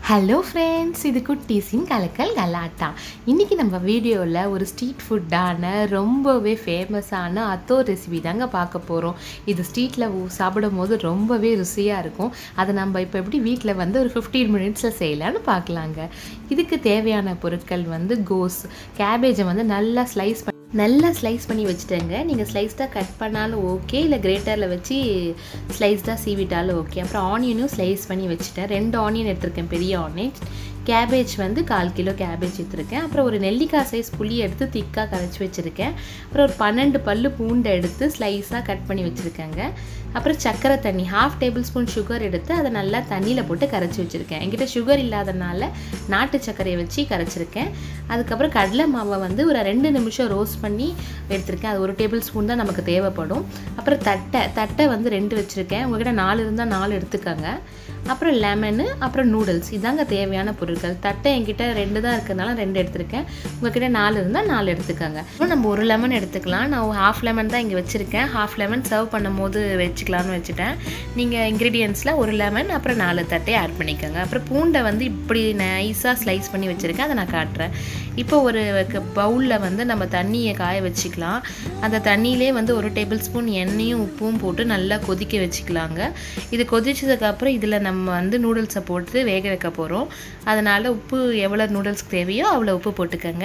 Hello friends இது குட்டீஸின் கலக்கல் கலாட்டா இன்றைக்கி நம்ம வீடியோவில் ஒரு ஸ்ட்ரீட் ஃபுட்டான ரொம்பவே ஃபேமஸான அத்தோ ரெசிபி தாங்க பார்க்க போகிறோம் இது ஸ்ட்ரீட்டில் சாப்பிடும் போது ரொம்பவே ருசியாக இருக்கும் அதை நம்ம இப்போ எப்படி வீட்டில் வந்து ஒரு ஃபிஃப்டீன் மினிட்ஸில் செய்யலான்னு பார்க்கலாங்க இதுக்கு தேவையான பொருட்கள் வந்து கோஸ் கேபேஜை வந்து நல்லா ஸ்லைஸ் பண்ணி நல்லா ஸ்லைஸ் பண்ணி வச்சுட்டேங்க நீங்கள் ஸ்லைஸ்டாக கட் பண்ணாலும் ஓகே இல்லை கிரேட்டரில் வச்சு ஸ்லைஸ்டாக சீவிட்டாலும் ஓகே அப்புறம் ஆனியனும் ஸ்லைஸ் பண்ணி வச்சுட்டேன் ரெண்டு ஆனியன் எடுத்திருக்கேன் பெரிய ஆனியன் கேபேஜ் வந்து கால் கிலோ கேபேஜ் எடுத்துருக்கேன் அப்புறம் ஒரு நெல்லிக்காய் சைஸ் புளி எடுத்து திக்காக கரைச்சி வச்சுருக்கேன் அப்புறம் ஒரு பன்னெண்டு பல்லு பூண்டை எடுத்து ஸ்லைஸாக கட் பண்ணி வச்சுருக்கேங்க அப்புறம் சர்க்கரை தண்ணி ஹாஃப் டேபிள் ஸ்பூன் சுகர் எடுத்து அதை நல்லா தண்ணியில் போட்டு கரைச்சி வச்சுருக்கேன் என்கிட்ட சுகர் இல்லாதனால நாட்டு சர்க்கரையை வச்சு கரைச்சிருக்கேன் அதுக்கப்புறம் கடலை மாவை வந்து ஒரு ரெண்டு நிமிஷம் ரோஸ்ட் பண்ணி எடுத்திருக்கேன் அது ஒரு டேபிள் ஸ்பூன் தான் நமக்கு தேவைப்படும் அப்புறம் தட்டை தட்டை வந்து ரெண்டு வச்சுருக்கேன் உங்கள்கிட்ட நாலு இருந்தால் நாலு எடுத்துக்கோங்க அப்புறம் லெமனு அப்புறம் நூடுல்ஸ் இதாங்க தேவையான பொருட்கள் தட்டை என்கிட்ட ரெண்டு தான் இருக்கிறதுனால ரெண்டு எடுத்திருக்கேன் உங்ககிட்ட நாலு இருந்தால் நாலு எடுத்துக்கோங்க அப்புறம் நம்ம ஒரு லெமன் எடுத்துக்கலாம் நான் ஹாஃப் லெமன் தான் இங்கே வச்சுருக்கேன் ஹாஃப் லெமன் சர்வ் பண்ணும் போது வச்சுக்கலான்னு வச்சுட்டேன் நீங்கள் இன்க்ரீடியன்ஸில் ஒரு லெமன் அப்புறம் நாலு தட்டை ஆட் பண்ணிக்கோங்க அப்புறம் பூண்டை வந்து இப்படி நைஸாக ஸ்லைஸ் பண்ணி வச்சுருக்கேன் அதை நான் காட்டுறேன் இப்போ ஒரு பவுலில் வந்து நம்ம தண்ணியை காய வச்சுக்கலாம் அந்த தண்ணியிலே வந்து ஒரு டேபிள் ஸ்பூன் எண்ணெயும் உப்பும் போட்டு நல்லா கொதிக்க வச்சுக்கலாங்க இது கொதிச்சதுக்கப்புறம் இதில் நம்ம வந்து நூடுல்ஸை போட்டு வேக வைக்க போகிறோம் அதனால் உப்பு எவ்வளோ நூடுல்ஸ்க்கு தேவையோ அவ்வளோ உப்பு போட்டுக்கோங்க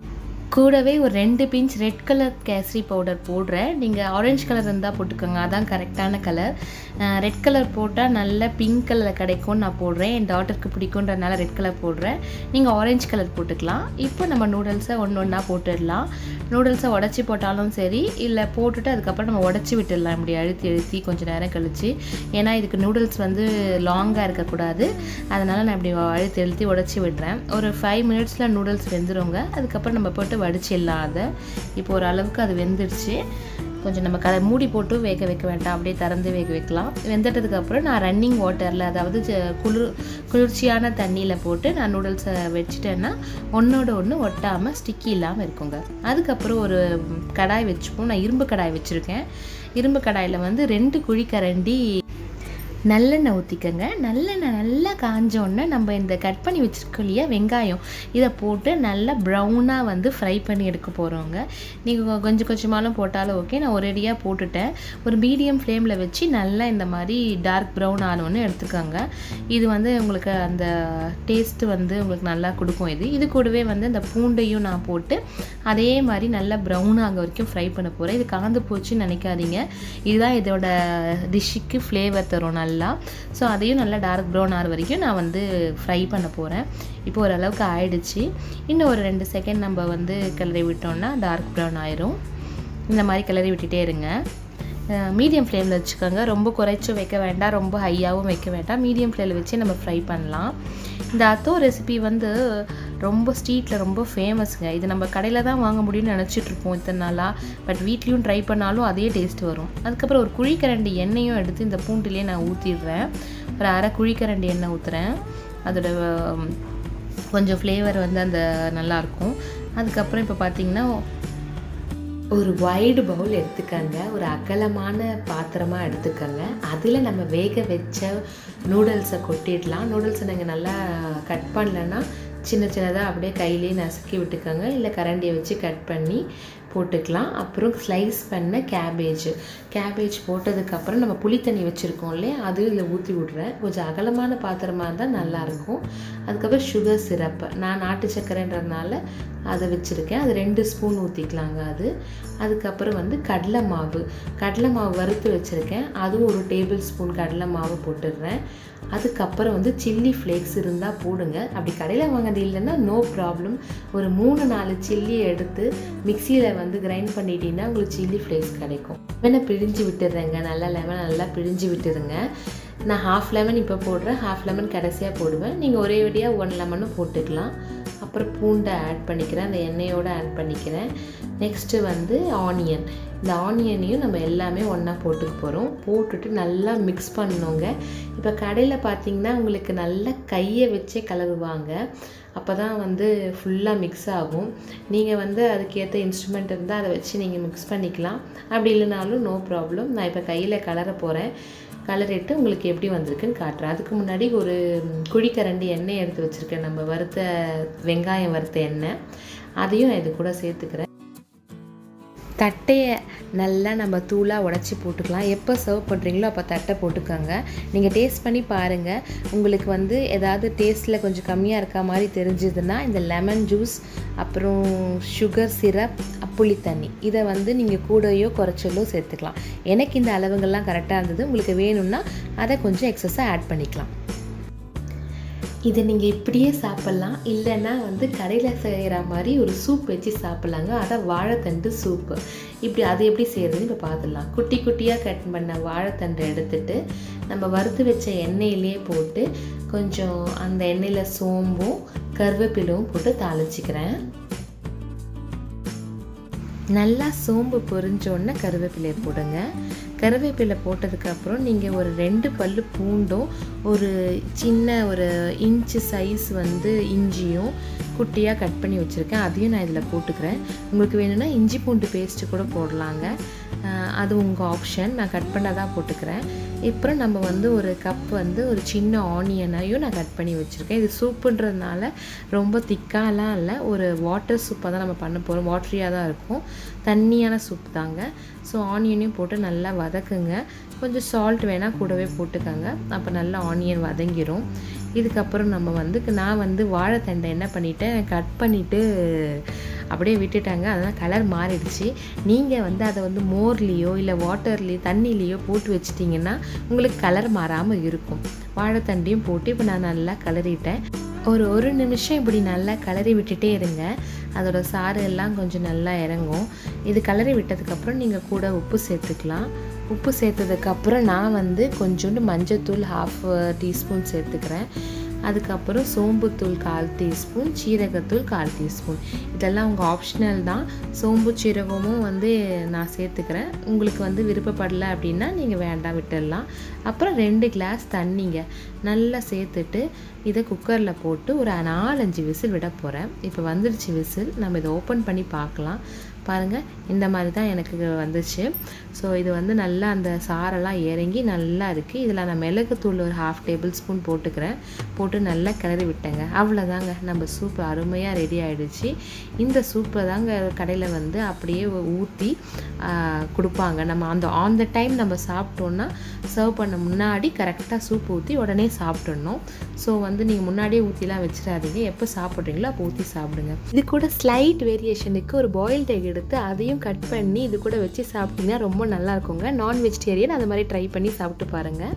கூடவே ஒரு ரெண்டு pinch red colour kesari powder போடுறேன் நீங்கள் ஆரஞ்சு கலர் இருந்தால் போட்டுக்கோங்க அதான் கரெக்டான கலர் ரெட் கலர் போட்டால் நல்ல பிங்க் கலர் கிடைக்கும்னு நான் போடுறேன் என் டாட்டருக்கு பிடிக்குன்றதுனால ரெட் கலர் போடுறேன் நீங்கள் ஆரஞ்சு கலர் போட்டுக்கலாம் இப்போ நம்ம நூடுல்ஸை ஒன்று ஒன்றா போட்டுடலாம் நூடுல்ஸை உடச்சி போட்டாலும் சரி இல்லை போட்டுட்டு அதுக்கப்புறம் நம்ம உடச்சி விட்டுடலாம் இப்படி அழுத்தி அழுத்தி கொஞ்சம் நேரம் கழித்து ஏன்னா இதுக்கு நூடுல்ஸ் வந்து லாங்காக இருக்கக்கூடாது அதனால் நான் இப்படி அழுத்தி அழுத்தி உடச்சி விடுறேன் ஒரு ஃபைவ் மினிட்ஸில் நூடுல்ஸ் வெந்துருங்க அதுக்கப்புறம் நம்ம போட்டு வடிச்சிடலாம் அதை இப்போ ஒரு அளவுக்கு அது வெந்துருச்சு கொஞ்சம் நம்ம கதை மூடி போட்டு வேக வைக்க வேண்டாம் அப்படியே திறந்து வேக வைக்கலாம் வெந்துட்டதுக்கப்புறம் நான் ரன்னிங் வாட்டரில் அதாவது குளிர் குளிர்ச்சியான தண்ணியில் போட்டு நான் நூடுல்ஸை வச்சுட்டேன்னா ஒன்றோட ஒன்று ஒட்டாமல் ஸ்டிக்கி இல்லாமல் இருக்குங்க அதுக்கப்புறம் ஒரு கடாய் வச்சுப்போம் நான் இரும்பு கடாய் வச்சுருக்கேன் இரும்பு கடாயில் வந்து ரெண்டு குழிக்கரண்டி நல்லெண்ணெய் ஊற்றிக்கங்க நல்லெண்ணெய் நல்லா காஞ்சோடனே நம்ம இந்த கட் பண்ணி வச்சுருக்கோம் இல்லையா வெங்காயம் இதை போட்டு நல்லா ப்ரௌனாக வந்து ஃப்ரை பண்ணி எடுக்க போகிறோங்க நீங்கள் கொஞ்சம் கொஞ்சமாலும் போட்டாலும் ஓகே நான் ஒரேடியாக போட்டுட்டேன் ஒரு மீடியம் ஃப்ளேமில் வச்சு நல்லா இந்த மாதிரி டார்க் ப்ரௌன் ஆனோன்னு எடுத்துக்கோங்க இது வந்து உங்களுக்கு அந்த டேஸ்ட்டு வந்து உங்களுக்கு நல்லா கொடுக்கும் இது இது கூடவே வந்து இந்த பூண்டையும் நான் போட்டு அதே மாதிரி நல்லா ப்ரௌன் ஆக வரைக்கும் ஃப்ரை பண்ண போகிறேன் இது கலந்து போச்சுன்னு நினைக்காதீங்க இதுதான் இதோட டிஷ்ஷுக்கு ஃப்ளேவர் தரும் நல்லா நல்லா ஸோ அதையும் நல்லா டார்க் ப்ரௌன் ஆகிற வரைக்கும் நான் வந்து ஃப்ரை பண்ண போகிறேன் இப்போ ஓரளவுக்கு ஆயிடுச்சு இன்னும் ஒரு ரெண்டு செகண்ட் நம்ம வந்து கிளறி விட்டோம்னா டார்க் ப்ரௌன் ஆயிரும் இந்த மாதிரி கிளறி விட்டுட்டே இருங்க மீடியம் ஃப்ளேமில் வச்சுக்கோங்க ரொம்ப குறைச்சும் வைக்க வேண்டாம் ரொம்ப ஹையாகவும் வைக்க வேண்டாம் மீடியம் ஃப்ளேமில் வச்சு நம்ம ஃப்ரை பண்ணலாம் இந்த அத்தோ ரெசிபி வந்து ரொம்ப ஸ்ட்ரீட்டில் ரொம்ப ஃபேமஸுங்க இது நம்ம கடையில் தான் வாங்க முடியும்னு நினச்சிட்ருப்போம் இத்தனை நாளாக பட் வீட்லேயும் ட்ரை பண்ணாலும் அதே டேஸ்ட் வரும் அதுக்கப்புறம் ஒரு குழிக்கரண்டி எண்ணெயும் எடுத்து இந்த பூண்டுலேயே நான் ஊற்றிடுறேன் ஒரு அரை குழிக்கரண்டி எண்ணெய் ஊற்றுறேன் அதோட கொஞ்சம் ஃப்ளேவர் வந்து அந்த நல்லாயிருக்கும் அதுக்கப்புறம் இப்போ பார்த்திங்கன்னா ஒரு வைடு பவுல் எடுத்துக்கங்க ஒரு அகலமான பாத்திரமாக எடுத்துக்கங்க அதில் நம்ம வேக வச்ச நூடுல்ஸை கொட்டிடலாம் நூடுல்ஸை நீங்கள் நல்லா கட் பண்ணலன்னா சின்ன சின்னதாக அப்படியே கையிலே நசுக்கி விட்டுக்கோங்க இல்லை கரண்டியை வச்சு கட் பண்ணி போட்டுக்கலாம் அப்புறம் ஸ்லைஸ் பண்ண கேபேஜ் கேபேஜ் போட்டதுக்கப்புறம் நம்ம புளி தண்ணி வச்சுருக்கோம் இல்லையா அதுவும் இதில் ஊற்றி விட்றேன் கொஞ்சம் அகலமான பாத்திரமாக இருந்தால் நல்லாயிருக்கும் அதுக்கப்புறம் சுகர் சிரப்பு நான் நாட்டு சர்க்கரைன்றதுனால அதை வச்சுருக்கேன் அது ரெண்டு ஸ்பூன் ஊற்றிக்கலாங்க அது அதுக்கப்புறம் வந்து கடலை மாவு கடலை மாவு வறுத்து வச்சுருக்கேன் அதுவும் ஒரு டேபிள் ஸ்பூன் கடலை மாவு போட்டுடுறேன் அதுக்கப்புறம் வந்து சில்லி ஃப்ளேக்ஸ் இருந்தால் போடுங்க அப்படி கடையில் வாங்கினது இல்லைன்னா நோ ப்ராப்ளம் ஒரு மூணு நாலு சில்லி எடுத்து மிக்சியில் வந்து கிரைண்ட் பண்ணிட்டீங்கன்னா உங்களுக்கு சில்லி ஃப்ளேக்ஸ் கிடைக்கும் லெமனை பிழிஞ்சு விட்டுடுறேங்க நல்லா லெமன் நல்லா பிழிஞ்சு விட்டுருங்க நான் ஹாஃப் லெமன் இப்போ போடுறேன் ஹாஃப் லெமன் கடைசியாக போடுவேன் நீங்கள் ஒரே வழியாக ஒன் லெமனும் போட்டுக்கலாம் அப்புறம் பூண்டை ஆட் பண்ணிக்கிறேன் அந்த எண்ணெயோடு ஆட் பண்ணிக்கிறேன் நெக்ஸ்ட்டு வந்து ஆனியன் இந்த ஆனியனையும் நம்ம எல்லாமே ஒன்றா போட்டுக்க போகிறோம் போட்டுட்டு நல்லா மிக்ஸ் பண்ணோங்க இப்போ கடையில் பார்த்திங்கன்னா உங்களுக்கு நல்லா கையை வச்சே கலருவாங்க அப்போ தான் வந்து ஃபுல்லாக மிக்ஸ் ஆகும் நீங்கள் வந்து அதுக்கேற்ற இன்ஸ்ட்ருமெண்ட் இருந்தால் அதை வச்சு நீங்கள் மிக்ஸ் பண்ணிக்கலாம் அப்படி இல்லைனாலும் நோ ப்ராப்ளம் நான் இப்போ கையில் கலர போகிறேன் கலரிட்டு உங்களுக்கு எப்படி வந்திருக்குன்னு காட்டுறேன் அதுக்கு முன்னாடி ஒரு குழிக்கரண்டி எண்ணெய் எடுத்து வச்சுருக்கேன் நம்ம வறுத்த வெங்காயம் வறுத்த எண்ணெய் அதையும் நான் இது கூட சேர்த்துக்கிறேன் தட்டையை நல்லா நம்ம தூளாக உடச்சி போட்டுக்கலாம் எப்போ சர்வ் பண்ணுறீங்களோ அப்போ தட்டை போட்டுக்கோங்க நீங்கள் டேஸ்ட் பண்ணி பாருங்கள் உங்களுக்கு வந்து ஏதாவது டேஸ்ட்டில் கொஞ்சம் கம்மியாக இருக்க மாதிரி தெரிஞ்சதுன்னா இந்த லெமன் ஜூஸ் அப்புறம் சுகர் சிரப் புளி தண்ணி இதை வந்து நீங்கள் கூடயோ குறைச்சலோ சேர்த்துக்கலாம் எனக்கு இந்த அளவுகள்லாம் கரெக்டாக இருந்தது உங்களுக்கு வேணும்னா அதை கொஞ்சம் எக்ஸஸாக ஆட் பண்ணிக்கலாம் இதை நீங்கள் இப்படியே சாப்பிட்லாம் இல்லைன்னா வந்து கடையில் செய்கிற மாதிரி ஒரு சூப் வச்சு சாப்பிட்லாங்க அதான் வாழைத்தண்டு சூப்பு இப்படி அது எப்படி செய்கிறதுன்னு இப்போ பார்த்துடலாம் குட்டி குட்டியாக கட் பண்ண வாழைத்தண்டை எடுத்துட்டு நம்ம வறுத்து வச்ச எண்ணெயிலே போட்டு கொஞ்சம் அந்த எண்ணெயில் சோம்பும் கருவேப்பிலும் போட்டு தாளிச்சிக்கிறேன் நல்லா சோம்பு பொரிஞ்சோடனே கருவேப்பிலையை போடுங்க கருவேப்பிலை போட்டதுக்கப்புறம் நீங்கள் ஒரு ரெண்டு பல் பூண்டும் ஒரு சின்ன ஒரு இன்ச்சு சைஸ் வந்து இஞ்சியும் குட்டியாக கட் பண்ணி வச்சுருக்கேன் அதையும் நான் இதில் போட்டுக்கிறேன் உங்களுக்கு வேணும்னா இஞ்சி பூண்டு பேஸ்ட்டு கூட போடலாங்க அது உங்கள் ஆப்ஷன் நான் கட் பண்ணதாக போட்டுக்கிறேன் இப்போ நம்ம வந்து ஒரு கப் வந்து ஒரு சின்ன ஆனியனையும் நான் கட் பண்ணி வச்சுருக்கேன் இது சூப்புன்றதுனால ரொம்ப திக்காலாம் இல்லை ஒரு வாட்டர் சூப்பாக தான் நம்ம பண்ண போகிறோம் வாட்டரியாக தான் இருக்கும் தண்ணியான சூப் தாங்க ஸோ ஆனியனையும் போட்டு நல்லா வதக்குங்க கொஞ்சம் சால்ட் வேணால் கூடவே போட்டுக்கோங்க அப்போ நல்லா ஆனியன் வதங்கிரும் இதுக்கப்புறம் நம்ம வந்து நான் வந்து வாழைத்தண்டை என்ன பண்ணிட்டேன் கட் பண்ணிவிட்டு அப்படியே விட்டுட்டாங்க அதனால் கலர் மாறிடுச்சு நீங்கள் வந்து அதை வந்து மோர்லேயோ இல்லை வாட்டர்லேயோ தண்ணிலேயோ போட்டு வச்சிட்டிங்கன்னா உங்களுக்கு கலர் மாறாமல் இருக்கும் வாழைத்தண்டையும் போட்டு இப்போ நான் நல்லா கலரிட்டேன் ஒரு ஒரு நிமிஷம் இப்படி நல்லா கலரி விட்டுட்டே இருங்க அதோட சாறு எல்லாம் கொஞ்சம் நல்லா இறங்கும் இது கலரி விட்டதுக்கப்புறம் நீங்கள் கூட உப்பு சேர்த்துக்கலாம் உப்பு சேர்த்ததுக்கப்புறம் நான் வந்து கொஞ்சோண்டு மஞ்சத்தூள் ஹாஃப் டீஸ்பூன் சேர்த்துக்கிறேன் அதுக்கப்புறம் சோம்புத்தூள் கால் டீஸ்பூன் சீரகத்தூள் கால் டீஸ்பூன் இதெல்லாம் உங்கள் ஆப்ஷனல் தான் சோம்பு சீரகமும் வந்து நான் சேர்த்துக்கிறேன் உங்களுக்கு வந்து விருப்பப்படலை அப்படின்னா நீங்கள் வேண்டாம் விட்டுடலாம் அப்புறம் ரெண்டு கிளாஸ் தண்ணிங்க நல்லா சேர்த்துட்டு இதை குக்கரில் போட்டு ஒரு நாலஞ்சு விசில் விட போகிறேன் இப்போ வந்துடுச்சு விசில் நம்ம இதை ஓப்பன் பண்ணி பார்க்கலாம் பாருங்கள் இந்த மாதிரி தான் எனக்கு வந்துச்சு ஸோ இது வந்து நல்லா அந்த சாரெல்லாம் இறங்கி நல்லா இருக்குது இதில் நான் மிளகுத்தூள் ஒரு ஹாஃப் டேபிள் ஸ்பூன் போட்டுக்கிறேன் போட்டு நல்லா கிளறி விட்டேங்க அவ்வளோதாங்க நம்ம சூப் அருமையாக ரெடி ஆகிடுச்சு இந்த சூப்பை தாங்க கடையில் வந்து அப்படியே ஊற்றி கொடுப்பாங்க நம்ம அந்த ஆன் த டைம் நம்ம சாப்பிட்டோன்னா சர்வ் பண்ண முன்னாடி கரெக்டாக சூப் ஊற்றி உடனே சாப்பிட்றணும் ஸோ வந்து நீங்கள் முன்னாடியே ஊற்றிலாம் வச்சிடாதீங்க எப்போ சாப்பிட்றீங்களோ அப்போ ஊற்றி சாப்பிடுங்க இது கூட ஸ்லைட் வேரியேஷனுக்கு ஒரு பாயில்ட் எக் எடுத்து அதையும் கட் பண்ணி இது கூட வச்சு சாப்பிட்டீங்கன்னா ரொம்ப நல்லா இருக்குங்க நான் வெஜிடேரியன் அது மாதிரி ட்ரை பண்ணி சாப்பிட்டு பாருங்கள்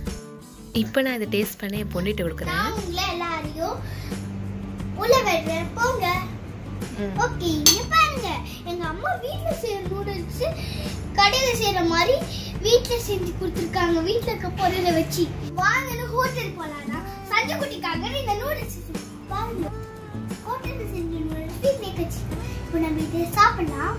இப்போ நான் இதை டேஸ்ட் பண்ணி என் பொண்ணிட்டு கொடுக்குறேன் நான் உங்களை எல்லாரையும் உள்ள விடுறேன் போங்க ஓகே இங்க பாருங்க எங்க அம்மா வீட்ல செய்யற நூடுல்ஸ் கடையில செய்யற மாதிரி வீட்ல செஞ்சு கொடுத்துருக்காங்க வீட்ல இருக்க பொருளை வச்சு வாங்கன்னு ஹோட்டல் போலாம்னா சஞ்சய் குட்டிக்காக இந்த நூடுல்ஸ் பாருங்க ஹோட்டல்ல செஞ்ச நூடுல்ஸ் வீட்ல வச்சு இப்போ நம்ம இதை சாப்பிடலாம்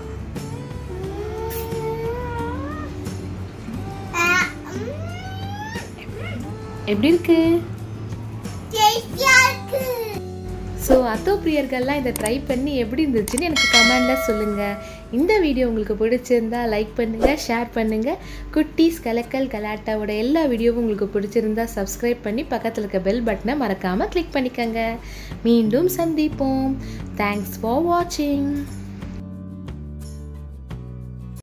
ஆ, ம். எப்படி இருக்கு டேஸ்டியா இருக்கு ஸோ அத்தோ பிரியர்கள்லாம் இதை ட்ரை பண்ணி எப்படி இருந்துச்சுன்னு எனக்கு கமெண்டில் சொல்லுங்கள் இந்த வீடியோ உங்களுக்கு பிடிச்சிருந்தா லைக் பண்ணுங்கள் ஷேர் பண்ணுங்கள் குட்டீஸ் கலக்கல் கலாட்டாவோட எல்லா வீடியோவும் உங்களுக்கு பிடிச்சிருந்தா சப்ஸ்கிரைப் பண்ணி பக்கத்தில் இருக்க பெல் பட்டனை மறக்காமல் கிளிக் பண்ணிக்கோங்க மீண்டும் சந்திப்போம் தேங்க்ஸ் ஃபார் வாட்சிங்